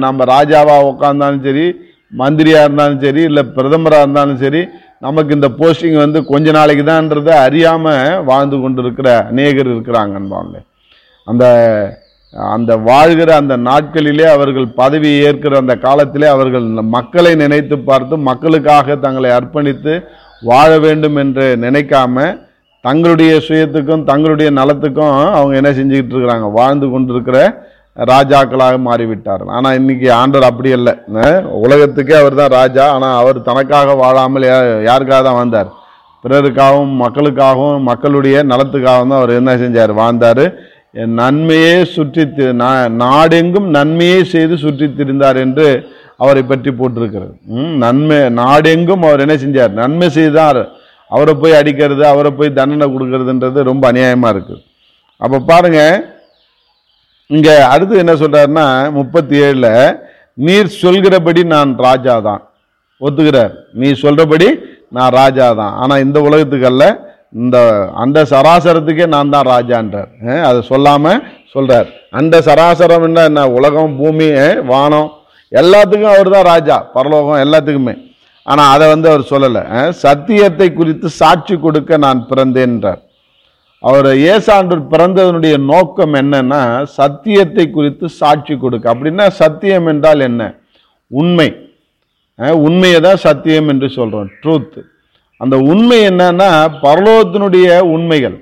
நம்ம ராஜாவா உட்காந்தாலும் சரி மந்திரியா இருந்தாலும் சரி இல்லை பிரதமரா இருந்தாலும் சரி நமக்கு இந்த போஸ்டிங் வந்து கொஞ்ச நாளைக்கு தான்றதை அறியாம வாழ்ந்து கொண்டு இருக்கிற அநேகர் இருக்கிறாங்க அன்பாங்களே அந்த அந்த வாழ்கிற அந்த நாட்களிலே அவர்கள் பதவி ஏற்கிற அந்த காலத்திலே அவர்கள் இந்த மக்களை நினைத்து பார்த்து மக்களுக்காக தங்களை அர்ப்பணித்து வாழ வேண்டும் என்று நினைக்காம தங்களுடைய சுயத்துக்கும் தங்களுடைய நலத்துக்கும் அவங்க என்ன செஞ்சுக்கிட்டு இருக்கிறாங்க வாழ்ந்து கொண்டிருக்கிற ராஜாக்களாக மாறிவிட்டார்கள் ஆனால் இன்னைக்கு ஆண்டவர் அப்படி இல்லை அஹ் உலகத்துக்கே அவர் தான் ராஜா ஆனால் அவர் தனக்காக வாழாமல் யா- யாருக்காக தான் வாழ்ந்தார் பிறருக்காகவும் மக்களுக்காகவும் மக்களுடைய நலத்துக்காகவும் தான் அவர் என்ன செஞ்சார் வாழ்ந்தார் என் நன்மையே சுற்றி தி- நா- நாடெங்கும் நன்மையே செய்து சுற்றி திரிந்தார் என்று அவரை பற்றி போட்டிருக்கிறது ம், நன்மை நாடெங்கும் அவர் என்ன செஞ்சார் நன்மை செய்தார் அவரை போய் அடிக்கிறது அவரை போய் தண்டனை கொடுக்கறதுன்றது ரொம்ப அநியாயமா இருக்கு அப்ப பாருங்க இங்க அடுத்து என்ன சொல்றாருன்னா முப்பத்தி ஏழுல நீர் சொல்கிறபடி நான் ராஜா தான் ஒத்துக்கிறார் நீ சொல்றபடி நான் ராஜா தான் ஆனா இந்த உலகத்துக்கு அல்ல இந்த அந்த சராசரத்துக்கே நான் தான் ராஜான்றார் அஹ் அதை சொல்லாம சொல்றார் அந்த சராசரம் என்ன என்ன உலகம் பூமி அஹ் வானம் எல்லாத்துக்கும் அவர் தான் ராஜா பரலோகம் எல்லாத்துக்குமே ஆனா அதை வந்து அவர் சொல்லலை அஹ் சத்தியத்தை குறித்து சாட்சி கொடுக்க நான் பிறந்தேன்றார் அவர் ஏசாண்டர் பிறந்ததனுடைய நோக்கம் என்னன்னா சத்தியத்தை குறித்து சாட்சி கொடுக்க அப்படின்னா சத்தியம் என்றால் என்ன உண்மை அஹ் உண்மையை தான் சத்தியம் என்று சொல்றோம் ட்ரூத் அந்த உண்மை என்னன்னா பரலோகத்தினுடைய உண்மைகள்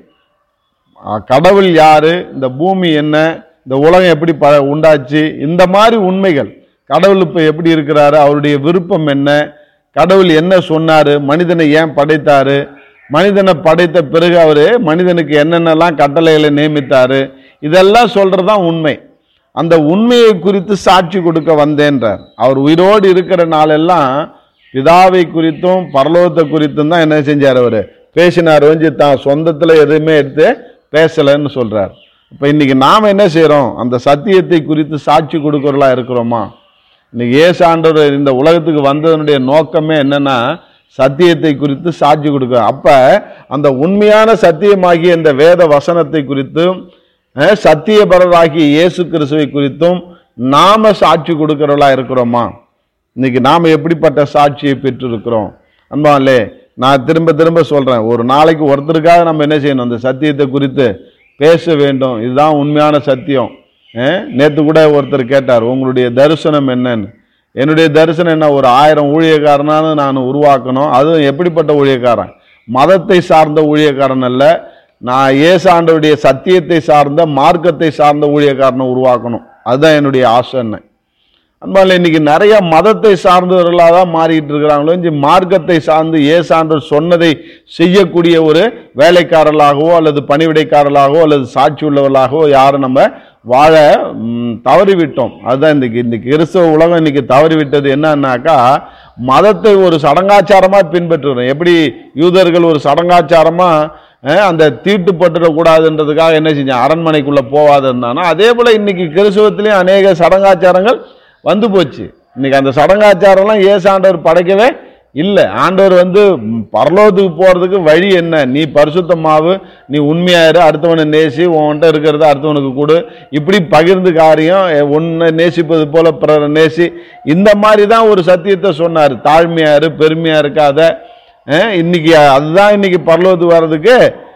அஹ் கடவுள் யாரு இந்த பூமி என்ன இந்த உலகம் எப்படி ப உண்டாச்சு இந்த மாதிரி உண்மைகள் கடவுள் இப்போ எப்படி இருக்கிறாரு அவருடைய விருப்பம் என்ன கடவுள் என்ன சொன்னாரு மனிதனை ஏன் படைத்தாரு மனிதனை படைத்த பிறகு அவரு மனிதனுக்கு என்னென்னலாம் கட்டளைகளை நியமித்தாரு இதெல்லாம் சொல்றதுதான் உண்மை அந்த உண்மையை குறித்து சாட்சி கொடுக்க வந்தேன்றார் அவர் உயிரோடு இருக்கிற நாளெல்லாம் பிதாவை குறித்தும் பரலோகத்தை குறித்தும் தான் என்ன செஞ்சார் அவர் பேசினார் வந்து தான் சொந்தத்துல எதுவுமே எடுத்து பேசலைன்னு சொல்றார் இப்போ இன்னைக்கு நாம என்ன செய்றோம் அந்த சத்தியத்தை குறித்து சாட்சி கொடுக்கறவர்களா இருக்கிறோமா இன்னைக்கு ஏசு ஆண்டவர் இந்த உலகத்துக்கு வந்ததனுடைய நோக்கமே என்னன்னா சத்தியத்தை குறித்து சாட்சி கொடுக்க அப்ப அந்த உண்மையான சத்தியமாகிய இந்த வேத வசனத்தை குறித்தும் அஹ், சத்தியபரராகிய இயேசு கிறிஸ்துவை குறித்தும் நாம சாட்சி கொடுக்கிறவர்களா இருக்கிறோமா இன்னைக்கு நாம எப்படிப்பட்ட சாட்சியை பெற்றிருக்கிறோம் அன்பாலே நான் திரும்ப திரும்ப சொல்றேன் ஒரு நாளைக்கு ஒருத்தருக்காக நம்ம என்ன செய்யணும் அந்த சத்தியத்தை குறித்து பேச வேண்டும் இதுதான் உண்மையான சத்தியம் நேற்று கூட ஒருத்தர் கேட்டார் உங்களுடைய தரிசனம் என்னன்னு என்னுடைய தரிசனம் என்ன ஒரு ஆயிரம் ஊழியக்காரனானு நான் உருவாக்கணும் அதுவும் எப்படிப்பட்ட ஊழியக்காரன் மதத்தை சார்ந்த ஊழியக்காரன் அல்ல நான் ஏசாண்டவுடைய சத்தியத்தை சார்ந்த மார்க்கத்தை சார்ந்த ஊழியக்காரனை உருவாக்கணும் அதுதான் என்னுடைய ஆசை என்ன அன்பால இன்னைக்கு நிறைய மதத்தை சார்ந்தவர்களாக தான் மாறிட்டு இருக்கிறாங்களோ இஞ்சி மார்க்கத்தை சார்ந்து ஏசாண்டர் சொன்னதை செய்யக்கூடிய ஒரு வேலைக்காரர்களாகவோ அல்லது பணிவிடைக்காரர்களாகவோ அல்லது சாட்சி உள்ளவர்களாகவோ யாரும் நம்ம வாழ ம், தவறிவிட்டோம் அதுதான் இன்னைக்கு இன்னைக்கு கிறிஸ்தவ உலகம் இன்னைக்கு தவறிவிட்டது என்னன்னாக்கா மதத்தை ஒரு சடங்காச்சாரமா பின்பற்றுறோம் எப்படி யூதர்கள் ஒரு சடங்காச்சாரமா அஹ், அந்த தீட்டுப்பட்டுடக்கூடாதுன்றதுக்காக என்ன செஞ்சான் அரண்மனைக்குள்ள போவாது இருந்தானோ அதே போல இன்னைக்கு கிறிஸ்தவத்திலையும் அநேக சடங்காச்சாரங்கள் வந்து போச்சு இன்னைக்கு அந்த சடங்காச்சாரம்லாம் ஏசு ஆண்டவர் படைக்கவே இல்லை ஆண்டவர் வந்து ம், பரலோகத்துக்கு போறதுக்கு வழி என்ன நீ பரிசுத்தமாவு நீ உண்மையாயிரு அடுத்தவனை நேசி உன்கிட்ட இருக்கிறத அடுத்தவனுக்கு கொடு இப்படி பகிர்ந்து காரியம் ஒன்றை நேசிப்பது போல பிறரை நேசி இந்த மாதிரி தான் ஒரு சத்தியத்தை சொன்னார் தாழ்மையாரு பெருமையா இருக்காத அஹ், இன்னைக்கு அதுதான் இன்னைக்கு பரலோகத்துக்கு வர்றதுக்கு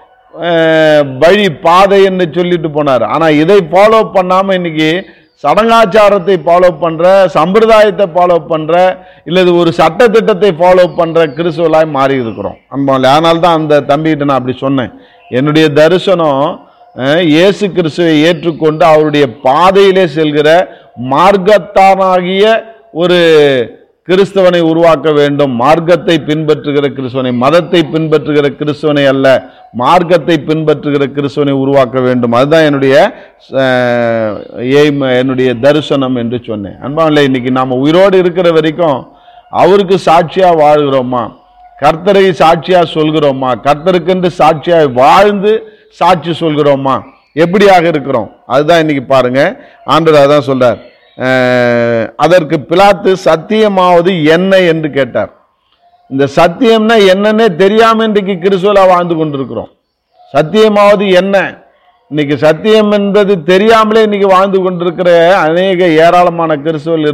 அஹ், வழி பாதைன்னு சொல்லிட்டு போனார் ஆனா இதை ஃபாலோ பண்ணாம இன்னைக்கு சடங்காச்சாரத்தை ஃபாலோ பண்ற சம்பிரதாயத்தை ஃபாலோ பண்ற இல்லது ஒரு சட்ட திட்டத்தை ஃபாலோ பண்ற கிறிஸ்துவலாய் மாறி இருக்கிறோம் அன்பாலே அதனால தான் அந்த தம்பிகிட்ட நான் அப்படி சொன்னேன் என்னுடைய தரிசனம் அஹ், இயேசு கிறிஸ்துவை ஏற்றுக்கொண்டு அவருடைய பாதையிலே செல்கிற மார்க்கத்தானாகிய ஒரு கிறிஸ்தவனை உருவாக்க வேண்டும் மார்க்கத்தை பின்பற்றுகிற கிறிஸ்தவனை மதத்தை பின்பற்றுகிற கிறிஸ்தவனை அல்ல மார்க்கத்தை பின்பற்றுகிற கிறிஸ்தவனை உருவாக்க வேண்டும் அதுதான் என்னுடைய அஹ், எய்ம் என்னுடைய தரிசனம் என்று சொன்னேன் அன்பாவில்லை இன்னைக்கு நாம உயிரோடு இருக்கிற வரைக்கும் அவருக்கு சாட்சியா வாழ்கிறோமா கர்த்தரை சாட்சியா சொல்கிறோமா கர்த்தருக்கென்று சாட்சியாய் வாழ்ந்து சாட்சி சொல்கிறோமா எப்படியாக இருக்கிறோம் அதுதான் இன்னைக்கு பாருங்க ஆண்டவர் அதான் சொல்றார் அஹ், அதற்கு பிலாத்து சத்தியமாவது என்ன என்று கேட்டார் இந்த சத்தியம்னா என்னன்னே தெரியாம இன்றைக்கு கிறிஸ்துவலா வாழ்ந்து கொண்டிருக்கிறோம் சத்தியமாவது என்ன இன்னைக்கு சத்தியம் என்பது தெரியாமலே இன்னைக்கு வாழ்ந்து கொண்டிருக்கிற அநேக ஏராளமான கிறிஸ்துவல்